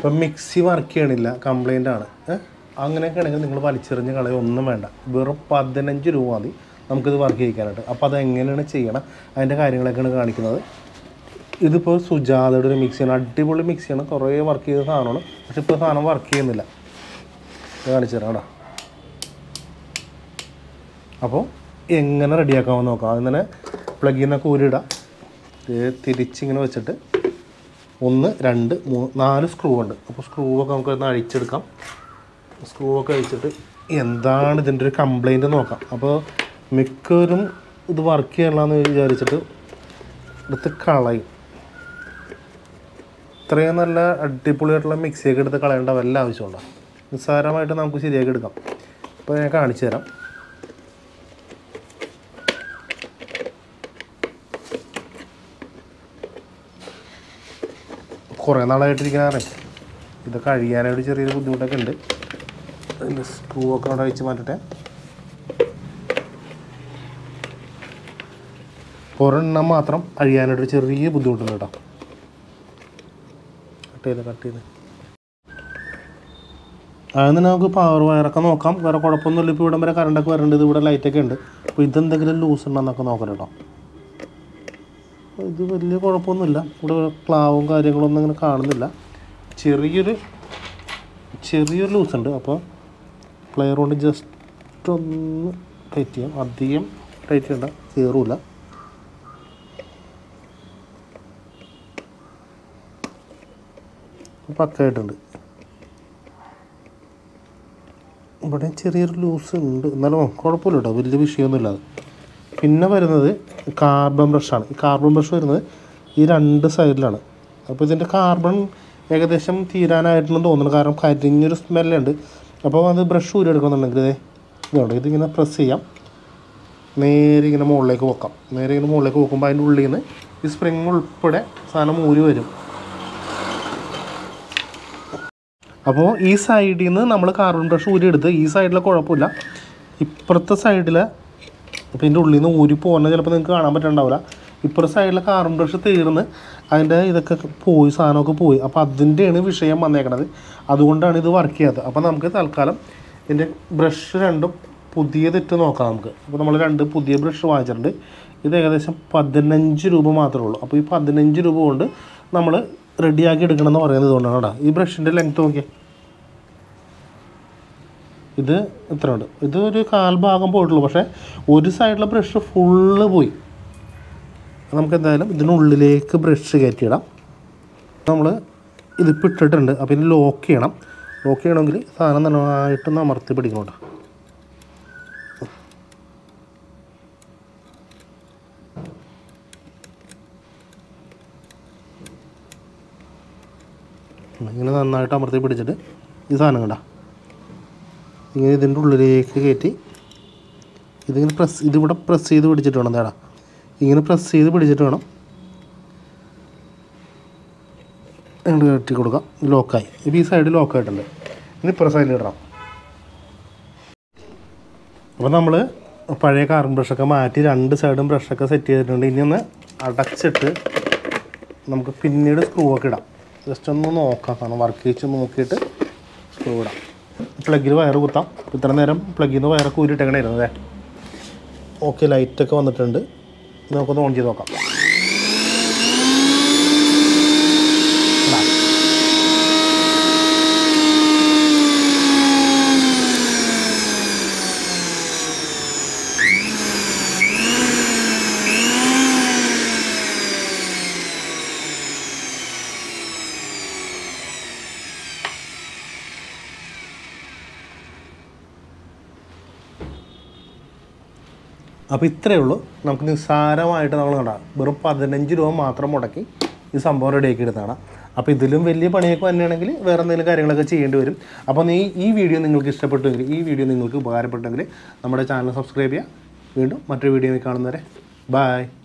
ഇപ്പം mixie work ചെയ്യണില്ല complaint ആണ് ഏഹ് അങ്ങനെയൊക്കെ ആണെങ്കിൽ നിങ്ങൾ വലിച്ചെറിഞ്ഞ് കളയോ ഒന്നും വേണ്ട വെറും പതിനഞ്ച് രൂപ മതി നമുക്കിത് വർക്ക് ചെയ്യിക്കാനായിട്ട് അപ്പോൾ അത് എങ്ങനെയാണ് ചെയ്യണം അതിൻ്റെ കാര്യങ്ങളൊക്കെയാണ് കാണിക്കുന്നത് ഇതിപ്പോൾ സുജാതയുടെ ഒരു മിക്സിയാണ് അടിപൊളി മിക്സിയാണ് കുറേ വർക്ക് ചെയ്ത സാധനമാണ് പക്ഷെ ഇപ്പോൾ സാധനം വർക്ക് ചെയ്യുന്നില്ല ഇത് കാണിച്ചു തരാം കേട്ടോ അപ്പോൾ എങ്ങനെ റെഡിയാക്കാമെന്ന് നോക്കാം അതിനെ പ്ലഗിൽ നിന്നൊക്കെ ഊരിടാം ഇത് തിരിച്ചിങ്ങനെ വെച്ചിട്ട് ഒന്ന് രണ്ട് മൂന്ന് നാല് സ്ക്രൂ ഉണ്ട് അപ്പോൾ സ്ക്രൂ ഒക്കെ നമുക്ക് ഒന്ന് അഴിച്ചെടുക്കാം സ്ക്രൂ ഒക്കെ അഴിച്ചിട്ട് എന്താണ് ഇതിൻ്റെ ഒരു കംപ്ലൈൻറ്റ് നോക്കാം അപ്പോൾ മിക്കവരും ഇത് വർക്ക് ചെയ്യണമെന്ന് വിചാരിച്ചിട്ട് എടുത്ത് കളയും ഇത്രയും നല്ല അടിപൊളിയായിട്ടുള്ള മിക്സിയൊക്കെ എടുത്ത് കളയേണ്ട വല്ല ആവശ്യമുണ്ടോ നിസ്സാരമായിട്ട് നമുക്ക് ശരിയാക്കി എടുക്കാം അപ്പോൾ ഞാൻ കാണിച്ചു തരാം കുറേ നാളായിട്ടിരിക്കാറേ ഇത് കഴിയാനായിട്ട് ചെറിയൊരു ബുദ്ധിമുട്ടൊക്കെ ഉണ്ട് അതിൻ്റെ സ്ക്രൂ ഒക്കെ അവിടെ വെച്ച് മാറ്റട്ടെ ഒരെണ്ണം മാത്രം അഴിയാനായിട്ട് ചെറിയ ബുദ്ധിമുട്ടുണ്ട് കേട്ടോ കട്ട് ചെയ്ത് കട്ട് ചെയ്ത് അതിന് നമുക്ക് പവർ വയറൊക്കെ നോക്കാം വേറെ കുഴപ്പമൊന്നുമില്ല ഇപ്പോൾ ഇവിടം വരെ കറണ്ടൊക്കെ വരുന്നുണ്ട് ഇത് ഇവിടെ ലൈറ്റൊക്കെ ഉണ്ട് അപ്പോൾ ഇതെന്തെങ്കിലും ലൂസ് ഉണ്ടെന്നൊക്കെ നോക്കാം കേട്ടോ ഇത് വലിയ കുഴപ്പമൊന്നുമില്ല ഇവിടെ ക്ലാവും കാര്യങ്ങളൊന്നും അങ്ങനെ കാണുന്നില്ല ചെറിയൊരു ചെറിയൊരു ലൂസ് ഉണ്ട് അപ്പോൾ പ്ലെയർ കൊണ്ട് ജസ്റ്റ് ഒന്ന് ടൈറ്റ് ചെയ്യാം അധികം ടൈറ്റ് ചെയ്യണ്ട കയറൂല പക്കായിട്ടുണ്ട് ഇവിടെ ചെറിയൊരു ലൂസ് ഉണ്ട് എന്നാലും കുഴപ്പമില്ല കേട്ടോ വലിയ വിഷയമൊന്നുമില്ല അത് പിന്നെ വരുന്നത് കാർബൺ ബ്രഷാണ് ഈ കാർബൺ ബ്രഷ് വരുന്നത് ഈ രണ്ട് സൈഡിലാണ് അപ്പോൾ ഇതിൻ്റെ കാർബൺ ഏകദേശം തീരാനായിട്ടുണ്ടെന്ന് തോന്നുന്നു കാരണം കരിഞ്ഞൊരു സ്മെല്ലുണ്ട് അപ്പോൾ അത് ബ്രഷ് ഊരി എടുക്കുന്നുണ്ടെങ്കിൽ ഇതേ ഇതുണ്ട് ഇതിങ്ങനെ പ്രസ് ചെയ്യാം നേരെ ഇങ്ങനെ മുകളിലേക്ക് വെക്കാം നേരെ ഇങ്ങനെ മുകളിലേക്ക് വെക്കുമ്പോൾ അതിൻ്റെ ഉള്ളിൽ നിന്ന് ഈ സ്പ്രിങ് ഉൾപ്പെടെ സാധനം ഊരി വരും അപ്പോൾ ഈ സൈഡിൽ നിന്ന് നമ്മൾ കാർബൺ ബ്രഷ് ഊരി എടുത്ത് ഈ സൈഡിലെ കുഴപ്പമില്ല ഇപ്പുറത്തെ സൈഡിൽ അപ്പോൾ ഇതിൻ്റെ ഉള്ളിൽ നിന്ന് ഊരി പോകുന്നത് ചിലപ്പോൾ നിങ്ങൾക്ക് കാണാൻ പറ്റുന്നുണ്ടാവില്ല ഇപ്പുറത്തെ സൈഡിലെ കാർബൺ ബ്രഷ് തീർന്ന് അതിൻ്റെ ഇതൊക്കെ പോയി സാധനമൊക്കെ പോയി അപ്പോൾ അതിൻ്റെയാണ് വിഷയം വന്നേക്കണത് അതുകൊണ്ടാണ് ഇത് വർക്ക് ചെയ്യാത്തത് അപ്പോൾ നമുക്ക് തൽക്കാലം ഇതിൻ്റെ ബ്രഷ് രണ്ടും പുതിയതിട്ട് നോക്കാം നമുക്ക് അപ്പോൾ നമ്മൾ രണ്ട് പുതിയ ബ്രഷ് വാങ്ങിച്ചിട്ടുണ്ട് ഇത് ഏകദേശം പതിനഞ്ച് രൂപ മാത്രമേ ഉള്ളൂ അപ്പോൾ ഈ പതിനഞ്ച് രൂപ കൊണ്ട് നമ്മൾ റെഡിയാക്കി എടുക്കണം എന്ന് പറയുന്നത് കൊണ്ടാണ് കേട്ടോ ഈ ബ്രഷിൻ്റെ ലെങ്ത് നോക്കിയേ ഇത് ഇത്ര ഉണ്ട് ഇത് ഒരു കാൽ ഭാഗം പോയിട്ടുള്ളൂ പക്ഷേ ഒരു സൈഡിലെ ബ്രഷ് ഫുള്ള് പോയി നമുക്ക് എന്തായാലും ഇതിനുള്ളിലേക്ക് ബ്രഷ് കയറ്റിയിടാം നമ്മൾ ഇതിപ്പോൾ ഇട്ടിട്ടുണ്ട് അപ്പോൾ ഇതിന് ലോക്ക് ചെയ്യണം ലോക്ക് ചെയ്യണമെങ്കിൽ സാധനം നന്നായിട്ടൊന്ന് അമർത്തി പിടിക്കണം കേട്ടോ ഇങ്ങനെ നന്നായിട്ട് അമർത്തി പിടിച്ചിട്ട് ഈ സാധനം കണ്ട ഇങ്ങനെ ഇതിൻ്റെ ഉള്ളിലേക്ക് കയറ്റി ഇതിങ്ങനെ പ്രസ് ഇതിവിടെ പ്രസ് ചെയ്ത് പിടിച്ചിട്ട് വേണം എന്താടാ ഇങ്ങനെ പ്രസ് ചെയ്ത് പിടിച്ചിട്ട് വേണം അങ്ങോട്ട് കയറ്റി കൊടുക്കാം ലോക്കായി ഇപ്പോൾ ഈ സൈഡ് ലോക്കായിട്ടുണ്ട് ഇനി ഇപ്പുറ സൈഡിൽ ഇടണം അപ്പോൾ നമ്മൾ പഴയ കാർബൺ ബ്രഷൊക്കെ മാറ്റി രണ്ട് സൈഡും ബ്രഷൊക്കെ സെറ്റ് ചെയ്തിട്ടുണ്ട് ഇനി ഒന്ന് അടച്ചിട്ട് നമുക്ക് പിന്നീട് സ്ക്രൂ ഒക്കെ ഇടാം ജസ്റ്റ് ഒന്ന് നോക്കാം കാരണം വർക്ക് ചെയ്ച്ച് നോക്കിയിട്ട് സ്ക്രൂ ഇടാം പ്ലഗിൽ വയർ കുത്താം ഇത്ര നേരം പ്ലഗിൽ നിന്ന് വയറൊക്കെ ഊരിട്ടേക്കണായിരുന്നു അല്ലേ ഓക്കെ ലൈറ്റൊക്കെ വന്നിട്ടുണ്ട് ഇത് നമുക്കൊന്ന് ഓൺ ചെയ്ത് നോക്കാം ഇടാം. അപ്പോൾ ഇത്രയേ ഉള്ളൂ നമുക്ക് നിസ്സാരമായിട്ട് നമ്മൾ കണ്ട വെറും പതിനഞ്ച് രൂപ മാത്രം മുടക്കി ഈ സംഭവം റെഡിയാക്കി എടുത്താണ് അപ്പോൾ ഇതിലും വലിയ പണിയൊക്കെ തന്നെയാണെങ്കിൽ വേറെ എന്തെങ്കിലും കാര്യങ്ങളൊക്കെ ചെയ്യേണ്ടി വരും അപ്പോൾ നീ ഈ വീഡിയോ നിങ്ങൾക്ക് ഇഷ്ടപ്പെട്ടെങ്കിൽ ഈ വീഡിയോ നിങ്ങൾക്ക് ഉപകാരപ്പെട്ടെങ്കിൽ നമ്മുടെ ചാനൽ സബ്സ്ക്രൈബ് ചെയ്യുക വീണ്ടും മറ്റൊരു വീഡിയോ കാണുന്നവരെ ബായ്